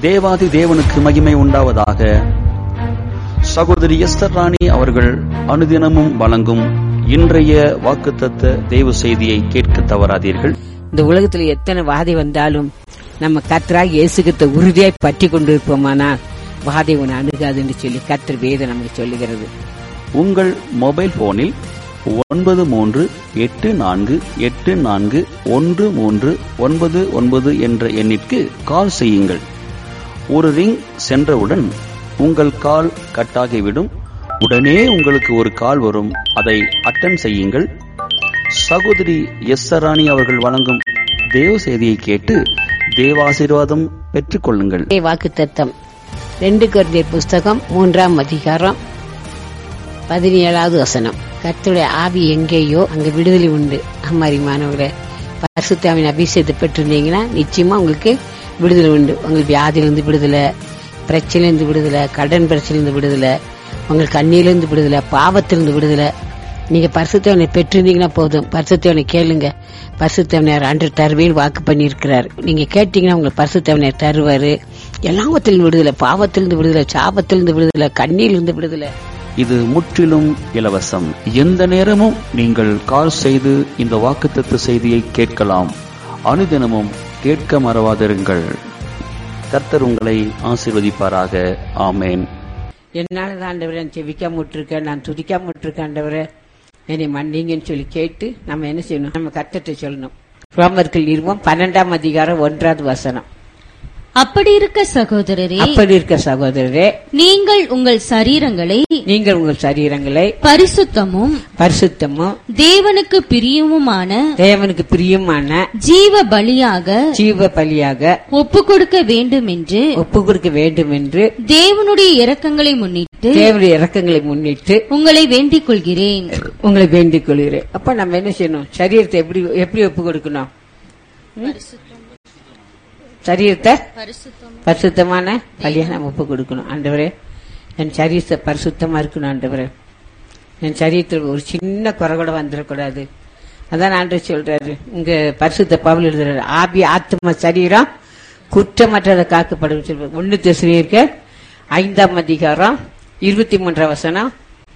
தேவாதி தேவனுக்கு மகிமை உண்டாவதாக சகோதரி எஸ்தர் ராணி அவர்கள் அனுதினமும் வழங்கும் இன்றைய வாக்குத்தத்த தேவ செய்தியை கேட்க தவறாதீர்கள் இந்த உலகத்துல எத்தனை வாதை வந்தாலும் நம்ம கர்த்தராக இயேசுகிட்ட உறுதியாய் பற்றி கொண்டிருப்போமானால் வாதை உன்னை அணுகாதுன்னு சொல்லி கர்த்தர் வேதம் நமக்கு சொல்லுகிறது உங்கள் மொபைல் போனில் ஒன்பது மூன்று எட்டு நான்கு எட்டு நான்கு ஒன்று மூன்று ஒன்பது ஒன்பது என்ற எண்ணிற்கு கால் செய்யுங்கள் ஒரு ரிங் சென்றவுடன் உங்கள் கால் கட்டாகிவிடும் உடனே உங்களுக்கு ஒரு கால் வரும் அதை அட்டன் செய்யுங்கள் சகோதரி எஸ் ராணி அவர்கள் வழங்கும் தேவ செய்தியை கேட்டு தேவாசீர்வாதம் பெற்றுக்கொள்ளுங்கள் வாக்கு தத்தம் ரெண்டு கொரிந்தியர் புஸ்தகம் மூன்றாம் அதிகாரம் பதினேழாவது வசனம் கர்த்தருடைய ஆவி எங்கேயோ அங்க விடுதலை உண்டு அம்மாரிமானவர்களே பரிசுத்தாவின் அபிஷேகத்தை பெற்றிருந்தீங்கன்னா நிச்சயமா உங்களுக்கு விடுதலை உண்டு உங்களுக்கு வியாதியிலிருந்து விடுதலை பிரச்சனையிலிருந்து விடுதலை கடன் பிரச்சனையிலிருந்து விடுதலை உங்களுக்கு கண்ணியிலிருந்து விடுதலை பாவத்திலிருந்து விடுதலை நீங்க பரிசுத்தவனை பெற்றிருந்தீங்கன்னா போதும் பரிசுத்தவனை கேளுங்க பரிசுத்தவனர் அன்று தருவேன் வாக்கு பண்ணியிருக்கிறார் நீங்க கேட்டீங்கன்னா உங்களுக்கு பரிசுத்தவனர் தருவாரு எல்லாவத்திலிருந்து விடுதலை பாவத்திலிருந்து விடுதலை சாபத்திலிருந்து விடுதலை கண்ணியிலிருந்து விடுதலை இது முற்றிலும் இலவசம் எந்த நேரமும் நீங்கள் கால் செய்து இந்த வாக்குத்தத்த செய்தியை கேட்கலாம் அனுதினமும் கேட்க மறவாதிருங்கள் கர்த்தர் உங்களை ஆசீர்வதிப்பாராக ஆமேன் என்னாலதான் ஆண்டவரே நான் செவிக்காம விட்டுருக்கேன் நான் துதிக்காம விட்டுருக்கேன் ஆண்டவரே என்னை மன்னிங்கன்னு சொல்லி கேட்டு நம்ம என்ன செய்யணும் நம்ம கத்தத்தை சொல்லணும் ரோமர்கள் இருவோம் பன்னெண்டாம் அதிகாரம் ஒன்றாவது வசனம் அப்படி இருக்க சகோதரரே அப்படி இருக்க சகோதரரே நீங்கள் உங்கள் சரீரங்களை நீங்கள் உங்கள் சரீரங்களை பரிசுத்தமும் பரிசுத்தமும் தேவனுக்கு பிரியமுமான தேவனுக்கு பிரியமான ஜீவ பலியாக ஜீவ பலியாக ஒப்பு கொடுக்க வேண்டும் என்று ஒப்பு கொடுக்க வேண்டும் என்று தேவனுடைய இரக்கங்களை முன்னிட்டு தேவனுடைய இறக்கங்களை முன்னிட்டு உங்களை வேண்டிக் கொள்கிறேன் உங்களை வேண்டிக் கொள்கிறேன் அப்ப நம்ம என்ன செய்யணும் சரீரத்தை எப்படி எப்படி ஒப்பு கொடுக்கணும் ம்? சரீரத்தை பரிசுத்தமான பலியா நம்ம ஒப்பு கொடுக்கணும் ஆண்டவரே என் சரீரத்தை பரிசுத்தமா இருக்கணும் ஆண்டவரே என் சரீரத்தில் ஒரு சின்ன குறை கூட வந்துடக்கூடாது அதான் ஆண்டவர் சொல்றாரு இங்க பரிசுத்த பவுல் எழுதுறாரு ஆபி ஆத்ம சரீரம் குற்றமற்றதை காக்கப்படும் சொல்றாரு ஒன்னு திசையிருக்க ஐந்தாம் அதிகாரம் இருபத்தி மூன்றாம் வசனம்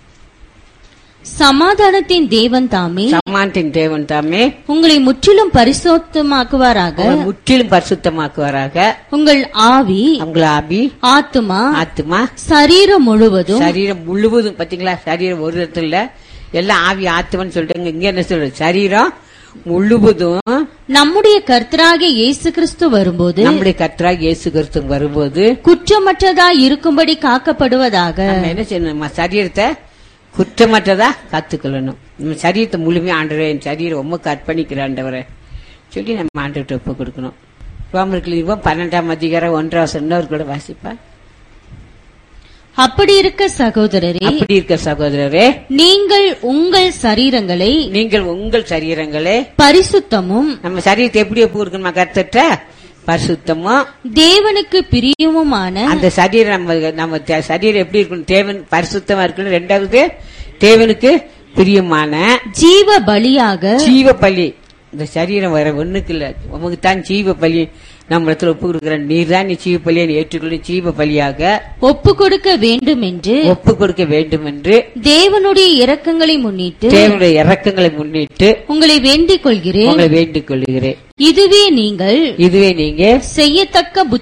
சமாதானத்தின் தேவன் தாமே சமானத்தின் தேவன் தாமே உங்களை முற்றிலும் பரிசுத்தமாக்குவாராக உங்களை முற்றிலும் பரிசுத்தமாக்குவாராக உங்கள் ஆவி உங்கள் ஆபி ஆத்துமா ஆத்மா சரீரம் முழுவதும் சரீரம் முழுவதும் பாத்தீங்களா சரீரம் ஒரு இடத்துல எல்லாம் ஆவி ஆத்மன்னு சொல்லிட்டு இங்க என்ன சொல்றது சரீரம் முழுவதும் நம்முடைய கர்த்தராகிய இயேசு கிறிஸ்து வரும்போது நம்முடைய கத்ரா இயேசு கிறிஸ்து வரும்போது குற்றமற்றதாய் இருக்கும்படி காக்கப்படுவதாக நம்ம என்ன செய்யணும் நம்ம சரீரத்தை குற்றமற்றதா காத்துக்கொள்ளணும் நம்ம சரீரத்தை முழுமையா ஆண்டவரே என் சரீரம் உமக்கு அர்ப்பணிக்கிற ஆண்டவரே சொல்லி நம்ம ஆண்டவர்கிட்ட ஒப்பு கொடுக்கணும் ரோமர்கள் இருவோம் பன்னெண்டாம் அதிகாரம் ஒன்றாம் சொன்னவர் கூட வாசிப்பா அப்படி இருக்க சகோதரரே அப்படி இருக்க சகோதரரே நீங்கள் உங்கள் சரீரங்களை நீங்கள் உங்கள் சரீரங்களே பரிசுத்தமும் நம்ம சரீரத்தை எப்படி ஒப்பு கொடுக்கணுமா கருத்தட்ட பரிசுத்தமும் தேவனுக்கு பிரியமுமான அந்த சரீரம் நம்ம நம்ம தே- சரீரம் எப்படி இருக்கணும் தேவன் பரிசுத்தமா இருக்கணும் ரெண்டாவது தேவனுக்கு பிரியமான ஜீவ பலியாக ஜீவ பலி இந்த சரீரம் வர ஒண்ணுக்கு இல்ல உமக்கு தான் ஜீவ பலி நம்ம இடத்துல ஒப்பு கொடுக்கிற நீர் தான் நீ ஜீவ பலியை ஏற்றுக்கொள்ள ஜீவ பலியாக ஒப்பு கொடுக்க வேண்டும் என்று ஒப்பு கொடுக்க வேண்டும் என்று தேவனுடைய இரக்கங்களை முன்னிட்டு தேவனுடைய இறக்கங்களை முன்னிட்டு உங்களை வேண்டிக் கொள்கிறேன் உங்களை வேண்டிக் கொள்கிறேன் இதுவே நீங்கள் இதுவே நீங்க செய்யத்தக்க